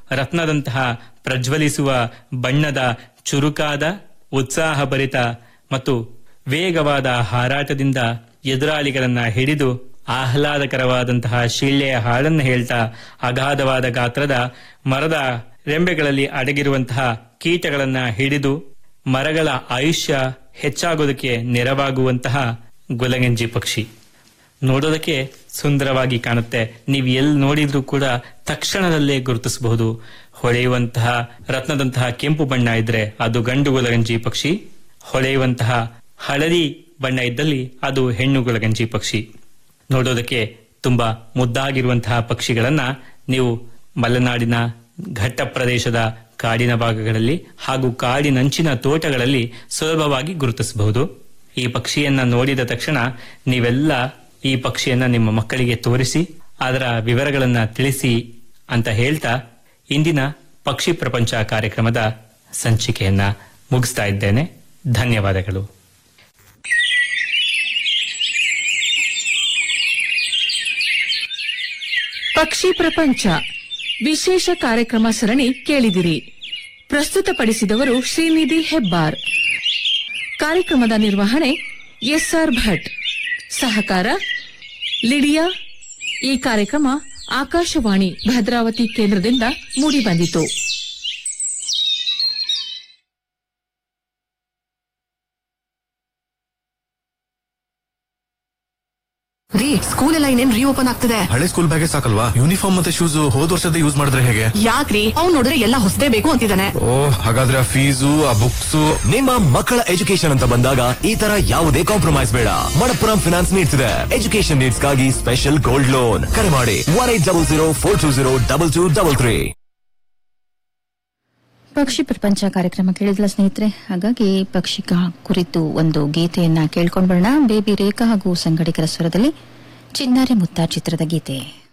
ರತ್ನದಂತಹ ಪ್ರಜ್ವಲಿಸುವ ಬಣ್ಣದ ಚುರುಕಾದ ಉತ್ಸಾಹಭರಿತ ಮತ್ತು ವೇಗವಾದ ಹಾರಾಟದಿಂದ ಎದುರಾಳಿಗಳನ್ನ ಹಿಡಿದು ಆಹ್ಲಾದಕರವಾದಂತಹ ಶಿಳ್ಳೆಯ ಹಾಡನ್ನು ಹೇಳ್ತಾ ಅಗಾಧವಾದ ಗಾತ್ರದ ಮರದ ರೆಂಬೆಗಳಲ್ಲಿ ಅಡಗಿರುವಂತಹ ಕೀಟಗಳನ್ನ ಹಿಡಿದು ಮರಗಳ ಆಯುಷ್ಯ ಹೆಚ್ಚಾಗೋದಕ್ಕೆ ನೆರವಾಗುವಂತಹ ಗುಲಗಂಜಿ ಪಕ್ಷಿ ನೋಡೋದಕ್ಕೆ ಸುಂದರವಾಗಿ ಕಾಣುತ್ತೆ ನೀವು ಎಲ್ಲಿ ನೋಡಿದ್ರೂ ಕೂಡ ತಕ್ಷಣದಲ್ಲೇ ಗುರುತಿಸಬಹುದು ಹೊಳೆಯುವಂತಹ ರತ್ನದಂತಹ ಕೆಂಪು ಬಣ್ಣ ಇದ್ರೆ ಅದು ಗಂಡು ಗುಲಗಂಜಿ ಪಕ್ಷಿ ಹೊಳೆಯುವಂತಹ ಹಳದಿ ಬಣ್ಣ ಇದ್ದಲ್ಲಿ ಅದು ಹೆಣ್ಣು ಗುಲಗಂಜಿ ಪಕ್ಷಿ ನೋಡೋದಕ್ಕೆ ತುಂಬಾ ಮುದ್ದಾಗಿರುವಂತಹ ಪಕ್ಷಿಗಳನ್ನ ನೀವು ಮಲೆನಾಡಿನ ಘಟ್ಟ ಪ್ರದೇಶದ ಕಾಡಿನ ಭಾಗಗಳಲ್ಲಿ ಹಾಗೂ ಕಾಡಿನಂಚಿನ ತೋಟಗಳಲ್ಲಿ ಸುಲಭವಾಗಿ ಗುರುತಿಸಬಹುದು ಈ ಪಕ್ಷಿಯನ್ನ ನೋಡಿದ ತಕ್ಷಣ ನೀವೆಲ್ಲ ಈ ಪಕ್ಷಿಯನ್ನ ನಿಮ್ಮ ಮಕ್ಕಳಿಗೆ ತೋರಿಸಿ ಅದರ ವಿವರಗಳನ್ನ ತಿಳಿಸಿ ಅಂತ ಹೇಳ್ತಾ ಇಂದಿನ ಪಕ್ಷಿ ಪ್ರಪಂಚ ಕಾರ್ಯಕ್ರಮದ ಸಂಚಿಕೆಯನ್ನ ಮುಗಿಸ್ತಾ ಇದ್ದೇನೆ ಧನ್ಯವಾದಗಳು ಪಕ್ಷಿ ಪ್ರಪಂಚ ವಿಶೇಷ ಕಾರ್ಯಕ್ರಮ ಸರಣಿ ಕೇಳಿದಿರಿ ಪ್ರಸ್ತುತಪಡಿಸಿದವರು ಶ್ರೀನಿಧಿ ಹೆಬ್ಬಾರ್ ಕಾರ್ಯಕ್ರಮದ ನಿರ್ವಹಣೆ ಎಸ್ಆರ್ ಭಟ್ ಸಹಕಾರ ಲಿಡಿಯಾ ಈ ಕಾರ್ಯಕ್ರಮ ಆಕಾಶವಾಣಿ ಭದ್ರಾವತಿ ಕೇಂದ್ರದಿಂದ ಮೂಡಿಬಂದಿತು ರೀ ಸ್ಕೂಲ್ ಎಲ್ಲ ಇನ್ನೇನ್ ರೀಓಪನ್ ಆಗ್ತದೆ ಹಳೆ ಸ್ಕೂಲ್ ಬ್ಯಾಗೇ ಸಾಕಲ್ವಾ ಯೂನಿಫಾರ್ಮ್ ಮತ್ತೆ ಶೂಸ್ ಹೋದ್ ವರ್ಷದ ಯೂಸ್ ಮಾಡಿದ್ರೆ ಹೇಗೆ ಯಾಕ್ರಿ ಅವ್ನ್ ನೋಡಿದ್ರೆ ಎಲ್ಲ ಹೊಸದೇ ಬೇಕು ಅಂತಿದ್ದಾನೆ ಓ ಹಾಗಾದ್ರೆ ಆ ಫೀಸು ಆ ಬುಕ್ಸ್ ನಿಮ್ಮ ಮಕ್ಕಳ ಎಜುಕೇಶನ್ ಅಂತ ಬಂದಾಗ ಈ ತರ ಯಾವುದೇ ಕಾಂಪ್ರಮೈಸ್ ಬೇಡ ಮಣಪ್ಪುರಂ ಫಿನಾನ್ಸ್ ನೀಡ್ಸ್ ಇದೆ ಎಜುಕೇಶನ್ ನೀಡ್ಸ್ ಗಾಗಿ ಸ್ಪೆಷಲ್ ಗೋಲ್ಡ್ ಲೋನ್ ಕರೆ ಮಾಡಿ one eight double zero four two zero double two double three ಪಕ್ಷಿ ಪ್ರಪಂಚ ಕಾರ್ಯಕ್ರಮ ಕೇಳಿದ್ಲ ಸ್ನೇಹಿತರೆ ಹಾಗಾಗಿ ಪಕ್ಷಿ ಕ- ಕುರಿತು ಒಂದು ಗೀತೆಯನ್ನ ಕೇಳ್ಕೊಂಡ್ ಬರೋಣ ಬೇಬಿ ರೇಖಾ ಹಾಗೂ ಸಂಗಡಿಗರ ಸ್ವರದಲ್ಲಿ ಚಿನ್ನಾರಿ ಮುತ್ತ ಚಿತ್ರದ ಗೀತೆ